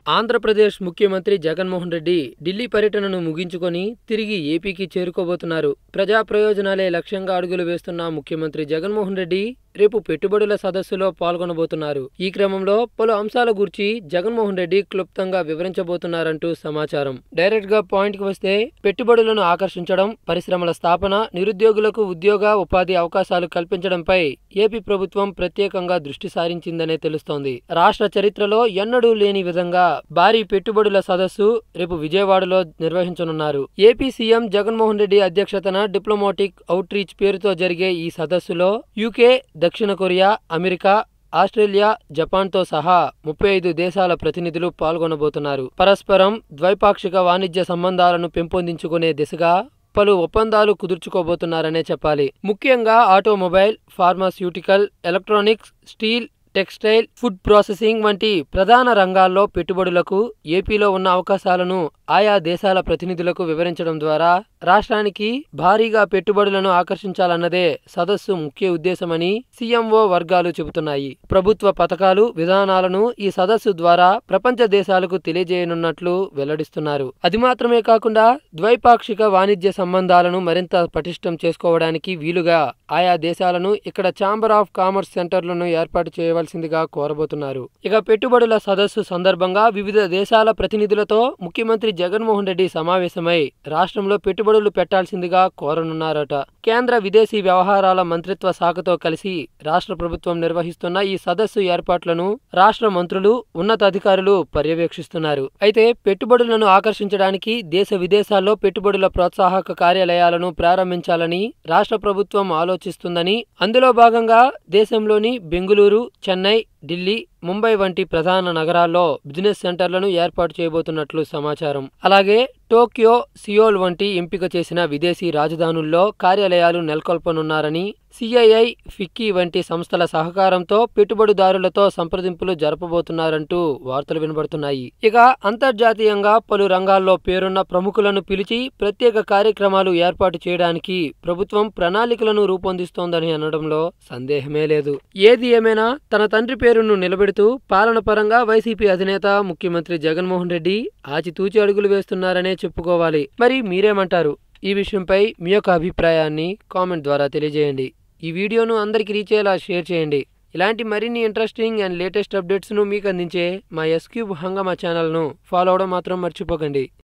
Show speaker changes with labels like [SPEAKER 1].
[SPEAKER 1] ఆంధ్రప్రదేశ్ ముఖ్యమంత్రి జగన్మోహన్ రెడ్డి ఢిల్లీ పర్యటనను ముగించుకొని తిరిగి ఏపీకి చేరుకోబోతున్నారు ప్రజా ప్రయోజనాలే లక్ష్యంగా అడుగులు వేస్తున్న ముఖ్యమంత్రి జగన్మోహన్ రెడ్డి రేపు పెట్టుబడుల సదస్సులో పాల్గొనబోతున్నారు ఈ క్రమంలో పలు అంశాల గురించి జగన్మోహన్ రెడ్డి క్లుప్తంగా వివరించబోతున్నారంటూ సమాచారం డైరెక్ట్ గా పాయింట్ కి వస్తే పెట్టుబడులను ఆకర్షించడం పరిశ్రమల స్థాపన నిరుద్యోగులకు ఉద్యోగ ఉపాధి అవకాశాలు కల్పించడంపై ఏపీ ప్రభుత్వం ప్రత్యేకంగా దృష్టి సారించిందనే తెలుస్తోంది రాష్ట్ర చరిత్రలో ఎన్నడూ లేని విధంగా భారీ పెట్టుబడుల సదస్సు రేపు విజయవాడలో నిర్వహించనున్నారు ఏపీ సీఎం జగన్మోహన్ రెడ్డి అధ్యక్షతన డిప్లొమాటిక్ అవుట్ రీచ్ పేరుతో జరిగే ఈ సదస్సులో యూకే దక్షిణ కొరియా అమెరికా ఆస్ట్రేలియా జపాన్తో సహా ముప్పై ఐదు దేశాల ప్రతినిధులు పాల్గొనబోతున్నారు పరస్పరం ద్వైపాక్షిక వాణిజ్య సంబంధాలను పెంపొందించుకునే దిశగా పలు ఒప్పందాలు కుదుర్చుకోబోతున్నారనే చెప్పాలి ముఖ్యంగా automobile pharmaceutical electronics steel textile food processing వంటి ప్రధాన రంగాల్లో పెట్టుబడులకు ఏపీలో ఉన్న అవకాశాలను ఆయా దేశాల ప్రతినిధులకు వివరించడం ద్వారా రాష్ట్రానికి భారీగా పెట్టుబడులను ఆకర్షించాలన్నదే సదస్సు ముఖ్య ఉద్దేశమని సీఎంఓ వర్గాలు చెబుతున్నాయి ప్రభుత్వ పథకాలు విధానాలను ఈ సదస్సు ద్వారా ప్రపంచ దేశాలకు తెలియజేయనున్నట్లు వెల్లడిస్తున్నారు అది మాత్రమే కాకుండా ద్వైపాక్షిక వాణిజ్య సంబంధాలను మరింత పటిష్టం చేసుకోవడానికి వీలుగా ఆయా దేశాలను ఇక్కడ ఛాంబర్ ఆఫ్ కామర్స్ సెంటర్లను ఏర్పాటు చేయవలసిందిగా కోరబోతున్నారు ఇక పెట్టుబడుల సదస్సు సందర్భంగా వివిధ దేశాల ప్రతినిధులతో ముఖ్యమంత్రి జగన్మోహన్ రెడ్డి సమావేశమై రాష్ట్రంలో పెట్టుబడులు పెట్టాల్సిందిగా కోరనున్నారట కేంద్ర విదేశీ వ్యవహారాల మంత్రిత్వ శాఖతో కలిసి రాష్ట్ర ప్రభుత్వం నిర్వహిస్తున్న ఈ సదస్సు ఏర్పాట్లను రాష్ట్ర మంత్రులు ఉన్నతాధికారులు పర్యవేక్షిస్తున్నారు అయితే పెట్టుబడులను ఆకర్షించడానికి దేశ విదేశాల్లో పెట్టుబడుల ప్రోత్సాహక కార్యాలయాలను ప్రారంభించాలని రాష్ట్ర ప్రభుత్వం ఆలోచిస్తుందని అందులో భాగంగా దేశంలోని బెంగుళూరు చెన్నై ఢిల్లీ ముంబై వంటి ప్రధాన నగరాల్లో బిజినెస్ సెంటర్లను ఏర్పాటు చేయబోతున్నట్లు సమాచారం అలాగే టోక్యో సియోల్ వంటి ఎంపిక చేసిన విదేశీ రాజధానుల్లో కార్యాలయాలు నెలకొల్పనున్నారని సిఐఐ ఫిక్కీ వంటి సంస్థల సహకారంతో పెట్టుబడిదారులతో సంప్రదింపులు జరపబోతున్నారంటూ వార్తలు వినబడుతున్నాయి ఇక అంతర్జాతీయంగా పలు రంగాల్లో పేరున్న ప్రముఖులను పిలిచి ప్రత్యేక కార్యక్రమాలు ఏర్పాటు చేయడానికి ప్రభుత్వం ప్రణాళికలను రూపొందిస్తోందని అనడంలో సందేహమే లేదు ఏది ఏమైనా తన తండ్రి పేరును నిలబెడుతూ పాలన పరంగా వైసీపీ అధినేత ముఖ్యమంత్రి జగన్మోహన్ రెడ్డి ఆచితూచి అడుగులు వేస్తున్నారనే చెప్పుకోవాలి మరి మీరేమంటారు ఈ విషయంపై మీ యొక్క అభిప్రాయాన్ని కామెంట్ ద్వారా తెలియజేయండి ఈ వీడియోను అందరికీ రీచ్ అయ్యేలా షేర్ చేయండి ఇలాంటి మరిన్ని ఇంట్రెస్టింగ్ అండ్ లేటెస్ట్ అప్డేట్స్ను మీకు అందించే మా ఎస్క్యూబ్ హంగమా ఛానల్ను ఫాలో అవడం మాత్రం మర్చిపోకండి